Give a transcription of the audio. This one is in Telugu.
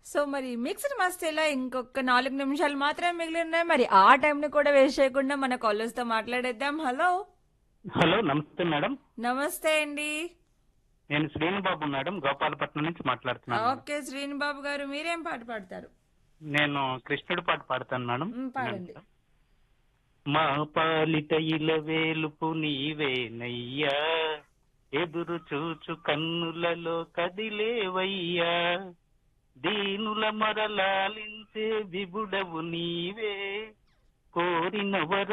సో మరి మిక్స్డ్ మస్తీలో ఇంకొక నాలుగు నిమిషాలు మాత్రమే మిగిలి ఉన్నాయి మరి ఆ టైంని కూడా వేస్ట్ చేయకుండా మన కాలర్స్ తో మాట్లాడేద్దాం హలో హలో నమస్తే మేడం నమస్తే అండి నేను శ్రీనుబాబు మేడం గోపాలపట్నం నుంచి మాట్లాడుతున్నాను ఓకే శ్రీనిబాబు గారు మీరేం పాట పాడతారు నేను కృష్ణుడి పాట పాడతాను మేడం మ్, పాడండి మా పాలిట ఇల వేలుపు నీవేనయ్యా ఎదురు చూచు కన్నులలో కదిలేవయ్యా దీనుల మరలాలించే విబుడవు నీవే కోరిన వర